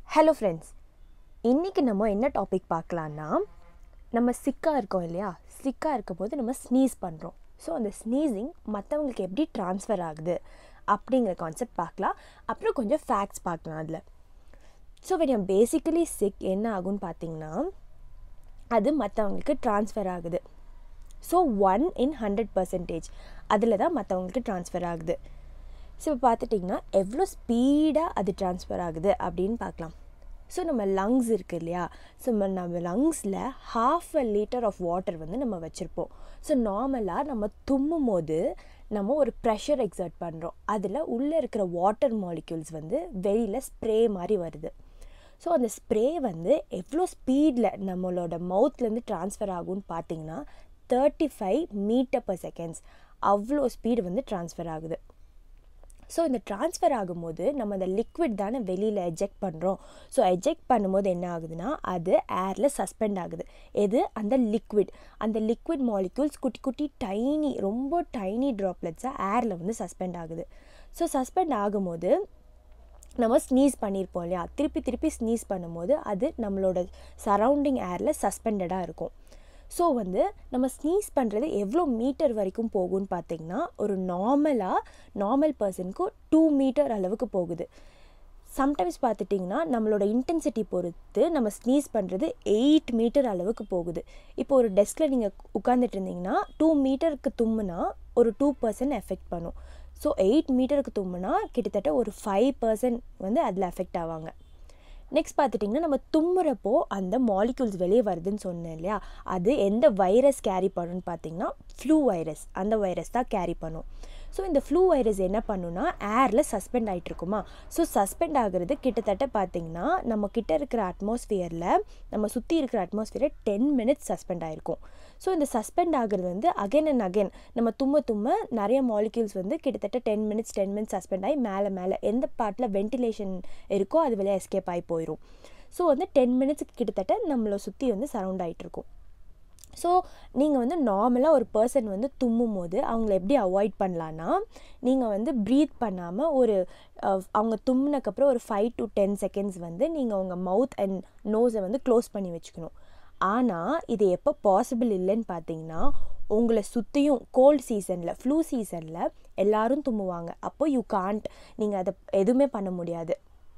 hello friends இன்றைக்கி நம்ம என்ன டாபிக் பார்க்கலான்னா நம்ம சிக்காக இருக்கோம் இல்லையா சிக்காக இருக்கும் போது நம்ம ஸ்னீஸ் பண்ணுறோம் ஸோ அந்த ஸ்னீஸிங் மற்றவங்களுக்கு எப்படி ட்ரான்ஸ்ஃபர் ஆகுது அப்படிங்கிற கான்செப்ட் பார்க்கலாம் அப்புறம் கொஞ்சம் ஃபேக்ட்ஸ் பார்க்கலாம் அதில் so when um basically sick என்ன ஆகும்னு பார்த்தீங்கன்னா அது மற்றவங்களுக்கு ட்ரான்ஸ்ஃபர் ஆகுது so one in hundred percentage அதில் தான் மற்றவங்களுக்கு ட்ரான்ஸ்ஃபர் ஆகுது ஸோ இப்போ பார்த்துட்டிங்கன்னா எவ்வளோ ஸ்பீடாக அது ட்ரான்ஸ்ஃபர் ஆகுது அப்படின்னு பார்க்கலாம் ஸோ நம்ம லங்ஸ் இருக்குது இல்லையா ஸோ நம்ம நம்ம லங்ஸில் half a litre of water வந்து நம்ம வச்சுருப்போம் ஸோ நார்மலாக நம்ம தும்மும் போது நம்ம ஒரு ப்ரெஷர் எக்ஸர்ட் பண்ணுறோம் அதில் உள்ளே இருக்கிற வாட்டர் மாலிக்யூல்ஸ் வந்து வெளியில் ஸ்ப்ரே மாதிரி வருது ஸோ அந்த ஸ்ப்ரே வந்து எவ்வளோ ஸ்பீடில் நம்மளோட மவுத்லேருந்து ட்ரான்ஸ்ஃபர் ஆகும்னு பார்த்தீங்கன்னா thirty five metre per seconds அவ்வளோ ஸ்பீடு வந்து ட்ரான்ஸ்ஃபர் ஆகுது ஸோ இந்த ட்ரான்ஸ்ஃபர் ஆகும்போது நம்ம அந்த லிக்விட் தானே வெளியில் எஜெக்ட் பண்ணுறோம் ஸோ எஜெக்ட் பண்ணும்போது என்ன ஆகுதுன்னா அது ஏரில் சஸ்பெண்ட் ஆகுது எது அந்த லிக்விட் அந்த லிக்விட் மாலிக்யூல்ஸ் குட்டி குட்டி டைனி ரொம்ப டைனி ட்ராப்லெட்ஸாக ஏரில் வந்து சஸ்பெண்ட் ஆகுது ஸோ சஸ்பெண்ட் ஆகும்போது நம்ம ஸ்னீஸ் பண்ணியிருப்போம் இல்லையா திருப்பி திருப்பி ஸ்னீஸ் பண்ணும்போது அது நம்மளோட சரௌண்டிங் ஏரில் சஸ்பெண்டடாக இருக்கும் ஸோ வந்து நம்ம ஸ்னீஸ் பண்ணுறது எவ்வளோ மீட்டர் வரைக்கும் போகும்னு பார்த்தீங்கன்னா ஒரு நார்மலாக நார்மல் பர்சனுக்கு டூ மீட்டர் அளவுக்கு போகுது சம்டைம்ஸ் பார்த்துட்டிங்கன்னா நம்மளோட இன்டென்சிட்டி பொறுத்து நம்ம ஸ்னீஸ் பண்ணுறது எயிட் மீட்டர் அளவுக்கு போகுது இப்போ ஒரு டெஸ்கில் நீங்கள் உட்காந்துட்டு இருந்தீங்கன்னா டூ மீட்டருக்கு தும்முனா ஒரு டூ பர்சன்ட் எஃபெக்ட் பண்ணும் ஸோ எயிட் மீட்டருக்கு தும்முனா கிட்டத்தட்ட ஒரு ஃபைவ் பர்சன்ட் வந்து அதில் எஃபெக்ட் ஆவாங்க நெக்ஸ்ட் பார்த்துட்டிங்கன்னா நம்ம தும்முறப்போ அந்த மாலிக்யூல்ஸ் வெளியே வருதுன்னு சொன்னேன் இல்லையா அது எந்த வைரஸ் கேரி பண்ணுன்னு பார்த்தீங்கன்னா ஃப்ளூ வைரஸ் அந்த வைரஸ் தான் கேரி பண்ணும் ஸோ இந்த ஃப்ளூ வைரஸ் என்ன பண்ணுன்னா ஏரில் சஸ்பெண்ட் ஆகிட்டு இருக்குமா ஸோ சஸ்பெண்ட் ஆகுறது கிட்டத்தட்ட பார்த்திங்கன்னா நம்ம கிட்ட இருக்கிற அட்மாஸ்ஃபியரில் நம்ம சுற்றி இருக்கிற அட்மாஸ்ஃபியரில் டென் மினிட்ஸ் சஸ்பெண்ட் ஆகிருக்கும் ஸோ இந்த சஸ்பெண்ட் ஆகுறது வந்து அகைன் அண்ட் அகைன் நம்ம தும்ம தும்ம நிறைய மாலிக்யூல்ஸ் வந்து கிட்டத்தட்ட ten minutes ten minutes suspend ஆகி மேலே மேலே எந்த பார்ட்டில் வென்டிலேஷன் இருக்கோ அது வெளியே எஸ்கேப் ஆகி போயிடும் ஸோ வந்து டென் மினிட்ஸ்க்கு கிட்டத்தட்ட நம்மளை சுற்றி வந்து சரவுண்ட் ஆகிட்டுருக்கும் ஸோ நீங்கள் வந்து நார்மலாக ஒரு பர்சன் வந்து தும்மும் போது அவங்கள எப்படி அவாய்ட் பண்ணலான்னா நீங்கள் வந்து ப்ரீத் பண்ணாமல் ஒரு அவங்க தும்முனக்கப்புறம் ஒரு ஃபைவ் டு டென் செகண்ட்ஸ் வந்து நீங்கள் உங்கள் மவுத் அண்ட் நோஸை வந்து க்ளோஸ் பண்ணி வச்சுக்கணும் ஆனால் இது எப்போ பாசிபிள் இல்லைன்னு பார்த்தீங்கன்னா உங்களை சுற்றியும் கோல்ட் சீசனில் ஃப்ளூ சீசனில் எல்லோரும் தும்முவாங்க அப்போ யூ காண்ட் நீங்கள் அதை எதுவுமே பண்ண முடியாது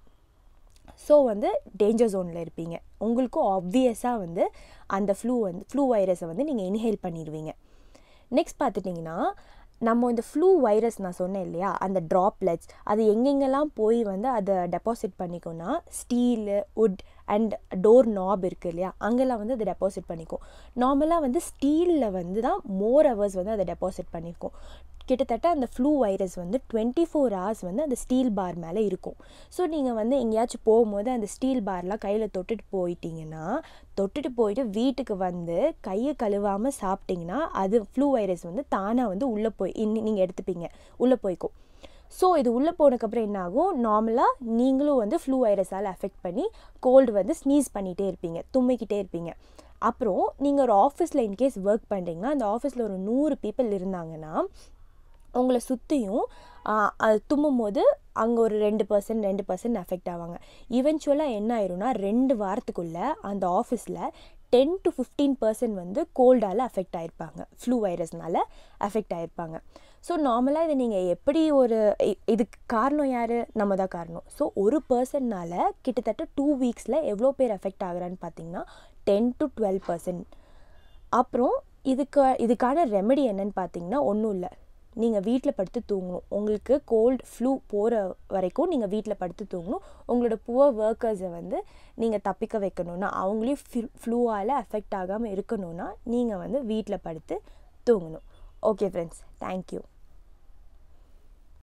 ஸோ வந்து டேஞ்சர் ஜோனில் இருப்பீங்க உங்களுக்கும் ஆப்வியஸாக வந்து அந்த ஃப்ளூ வந்து ஃப்ளூ வைரஸை வந்து நீங்கள் இன்ஹேல் பண்ணிடுவீங்க நெக்ஸ்ட் பார்த்துட்டிங்கன்னா நம்ம இந்த ஃப்ளூ வைரஸ் நான் சொன்னேன் இல்லையா அந்த ட்ராப்லெட்ஸ் அது எங்கெங்கெல்லாம் போய் வந்து அதை டெபாசிட் பண்ணிக்கோன்னா steel wood and door knob இருக்குது இல்லையா அங்கெல்லாம் வந்து அதை டெபாசிட் பண்ணிக்கும் நார்மலாக வந்து ஸ்டீலில் வந்து தான் மோர் ஹவர்ஸ் வந்து அதை டெபாசிட் பண்ணியிருக்கோம் கிட்டத்தட்ட அந்த ஃப்ளூ வைரஸ் வந்து டுவெண்ட்டி ஃபோர் ஹவர்ஸ் வந்து அந்த ஸ்டீல் பார் மேலே இருக்கும் ஸோ நீங்கள் வந்து எங்கேயாச்சும் போகும்போது அந்த ஸ்டீல் பார்லாம் கையில் தொட்டுட்டு போயிட்டீங்கன்னா தொட்டுட்டு போயிட்டு வீட்டுக்கு வந்து கையை கழுவாமல் சாப்பிட்டிங்கன்னா அது ஃப்ளூ வைரஸ் வந்து தானாக வந்து உள்ளே போய் இன்னி நீங்கள் எடுத்துப்பீங்க உள்ளே போய்க்கும் ஸோ இது உள்ளே போனதுக்கப்புறம் என்ன ஆகும் நார்மலாக நீங்களும் வந்து ஃப்ளூ வைரஸால் அஃபெக்ட் பண்ணி கோல்டு வந்து ஸ்னீஸ் பண்ணிகிட்டே இருப்பீங்க தும்மிக்கிட்டே இருப்பீங்க அப்புறம் நீங்கள் ஒரு ஆஃபீஸில் இன்கேஸ் ஒர்க் பண்ணுறீங்கன்னா அந்த ஆஃபீஸில் ஒரு நூறு பீப்புள் இருந்தாங்கன்னா உங்களை சுற்றியும் அது தும்மும் போது அங்கே ஒரு ரெண்டு பர்சன்ட் ரெண்டு பர்சன்ட் அஃபெக்ட் ஆவாங்க ஈவென்ச்சுவலாக என்ன ஆயிரும்னா ரெண்டு வாரத்துக்குள்ளே அந்த ஆஃபீஸில் டென் டு ஃபிஃப்டீன் பர்சன்ட் வந்து கோல்டால் அஃபெக்ட் ஆகிருப்பாங்க ஃப்ளூ வைரஸ்னால அஃபெக்ட் ஆகிருப்பாங்க ஸோ நார்மலாக இதை நீங்கள் எப்படி ஒரு இதுக்கு காரணம் யார் நம்ம தான் காரணம் ஸோ ஒரு பர்சன்னால் கிட்டத்தட்ட டூ வீக்ஸில் எவ்வளோ பேர் அஃபெக்ட் ஆகுறான்னு பார்த்தீங்கன்னா டென் டு டுவெல் பர்சன்ட் அப்புறம் இதுக்கு இதுக்கான ரெமெடி என்னன்னு பார்த்தீங்கன்னா ஒன்றும் இல்லை நீங்கள் வீட்டில் படுத்து தூங்கணும் உங்களுக்கு கோல்டு ஃப்ளூ போகிற வரைக்கும் நீங்கள் வீட்டில் படுத்து தூங்கணும் உங்களோட புவர் ஒர்க்கர்ஸை வந்து நீங்கள் தப்பிக்க வைக்கணுன்னா அவங்களையும் ஃப்ளூ ஃப்ளூவால் அஃபெக்ட் ஆகாமல் இருக்கணும்னா நீங்கள் வந்து வீட்டில் படுத்து தூங்கணும் ஓகே ஃப்ரெண்ட்ஸ் தேங்க்யூ